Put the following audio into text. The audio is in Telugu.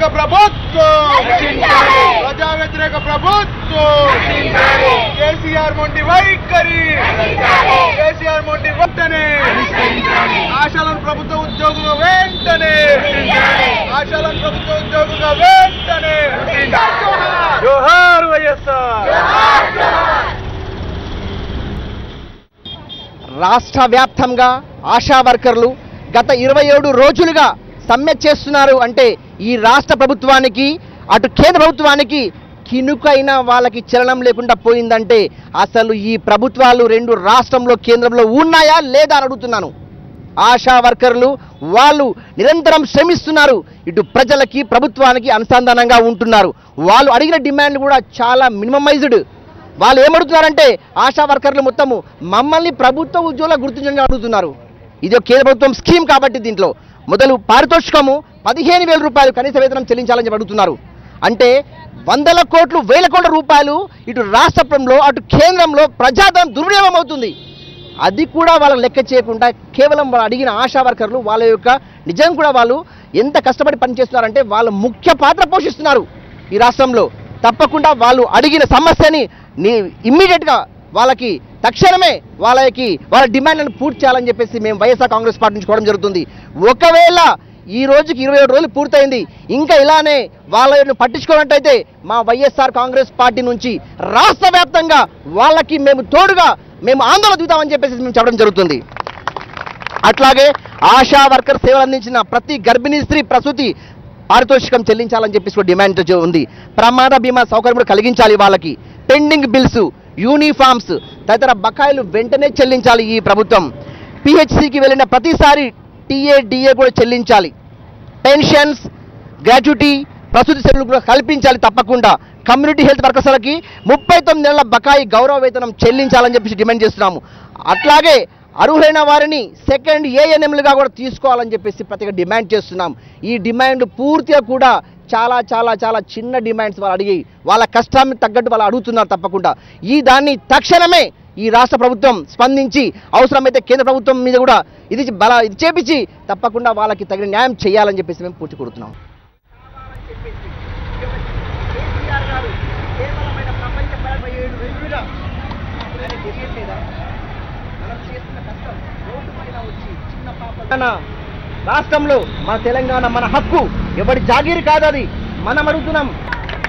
వ్యతిరేక ప్రభుత్వం ప్రజా వ్యతిరేక ప్రభుత్వం కేసీఆర్ మొండి వైఖరి కేసీఆర్ మొండి వెంటనే ఆశాలను ప్రభుత్వ ఉద్యోగులు వెంటనే ఆశాలను ప్రభుత్వ ఉద్యోగులుగా వెంటనే జోహార్ వైఎస్ఆర్ రాష్ట్ర వ్యాప్తంగా ఆశా వర్కర్లు గత ఇరవై ఏడు రోజులుగా సమ్మె చేస్తున్నారు అంటే ఈ రాష్ట్ర ప్రభుత్వానికి అటు కేంద్ర ప్రభుత్వానికి కినుకైన వాళ్ళకి చలనం లేకుండా పోయిందంటే అసలు ఈ ప్రభుత్వాలు రెండు రాష్ట్రంలో కేంద్రంలో ఉన్నాయా లేదా అని అడుగుతున్నాను ఆశా వర్కర్లు వాళ్ళు నిరంతరం శ్రమిస్తున్నారు ఇటు ప్రజలకి ప్రభుత్వానికి అనుసంధానంగా ఉంటున్నారు వాళ్ళు అడిగిన డిమాండ్లు కూడా చాలా మినిమమైజ్డ్ వాళ్ళు ఏమడుగుతున్నారంటే ఆశా వర్కర్లు మొత్తము మమ్మల్ని ప్రభుత్వ ఉద్యోగుల గుర్తించండి అడుగుతున్నారు ఇది ఒక కేంద్ర ప్రభుత్వం స్కీమ్ కాబట్టి దీంట్లో మొదలు పారితోషికము పదిహేను వేల రూపాయలు కనీస వేతనం చెల్లించాలని చెప్పి అడుగుతున్నారు అంటే వందల కోట్లు వేల కోట్ల రూపాయలు ఇటు రాష్ట్రంలో అటు కేంద్రంలో ప్రజాధనం దుర్వినియోగం అవుతుంది అది కూడా వాళ్ళకి లెక్క చేయకుండా కేవలం వాళ్ళు అడిగిన ఆశా వర్కర్లు వాళ్ళ యొక్క నిజం కూడా వాళ్ళు ఎంత కష్టపడి పనిచేస్తున్నారంటే వాళ్ళు ముఖ్య పాత్ర పోషిస్తున్నారు ఈ రాష్ట్రంలో తప్పకుండా వాళ్ళు అడిగిన సమస్యని నీ ఇమ్మీడియట్గా వాళ్ళకి తక్షణమే వాళ్ళకి వాళ్ళ డిమాండ్లను పూర్తి చేయాలని చెప్పేసి మేము వైఎస్ఆర్ కాంగ్రెస్ పార్టీ నుంచి కోవడం జరుగుతుంది ఒకవేళ ఈ రోజుకి ఇరవై ఏడు రోజులు పూర్తయింది ఇంకా ఇలానే వాళ్ళని పట్టించుకున్నట్టయితే మా వైఎస్ఆర్ కాంగ్రెస్ పార్టీ నుంచి రాష్ట్ర వ్యాప్తంగా వాళ్ళకి మేము తోడుగా మేము ఆందోళన దిగుతామని చెప్పేసి మేము చెప్పడం జరుగుతుంది అట్లాగే ఆశా వర్కర్ సేవలు అందించిన ప్రతి గర్భిణీ స్త్రీ ప్రసూతి పారితోషికం చెల్లించాలని చెప్పేసి కూడా డిమాండ్ చే- ఉంది ప్రమాద బీమా సౌకర్యం కూడా కలిగించాలి వాళ్ళకి పెండింగ్ బిల్స్ యూనిఫామ్స్ తదితర బకాయిలు వెంటనే చెల్లించాలి ఈ ప్రభుత్వం పిహెచ్సికి వెళ్ళిన ప్రతిసారి టీఏ డిఏ కూడా చెల్లించాలి పెన్షన్స్ గ్రాట్యుటీ ప్రసూతి సేవలు కూడా కల్పించాలి తప్పకుండా కమ్యూనిటీ హెల్త్ వర్కర్స్లకి ముప్పై తొమ్మిది నెలల బకాయి గౌరవ వేతనం చెల్లించాలని చెప్పేసి డిమాండ్ చేస్తున్నాము అట్లాగే అర్హులైన వారిని సెకండ్ ఏఎన్ఎంలుగా కూడా తీసుకోవాలని చెప్పేసి ప్రతిగా డిమాండ్ చేస్తున్నాం ఈ డిమాండ్ పూర్తిగా కూడా చాలా చాలా చాలా చిన్న డిమాండ్స్ వాళ్ళు అడిగి వాళ్ళ కష్టాన్ని తగ్గట్టు వాళ్ళు అడుగుతున్నారు తప్పకుండా ఈ దాన్ని తక్షణమే ఈ రాష్ట్ర ప్రభుత్వం స్పందించి అవసరమైతే కేంద్ర ప్రభుత్వం మీద కూడా ఇది బల ఇది చేపించి తప్పకుండా వాళ్ళకి తగిన న్యాయం చేయాలని చెప్పేసి మేము పూర్తి కోరుతున్నాం మన రాష్ట్రంలో మన తెలంగాణ మన హక్కు ఎవరి జాగీరు కాదు అది మనం అడుగుతున్నాం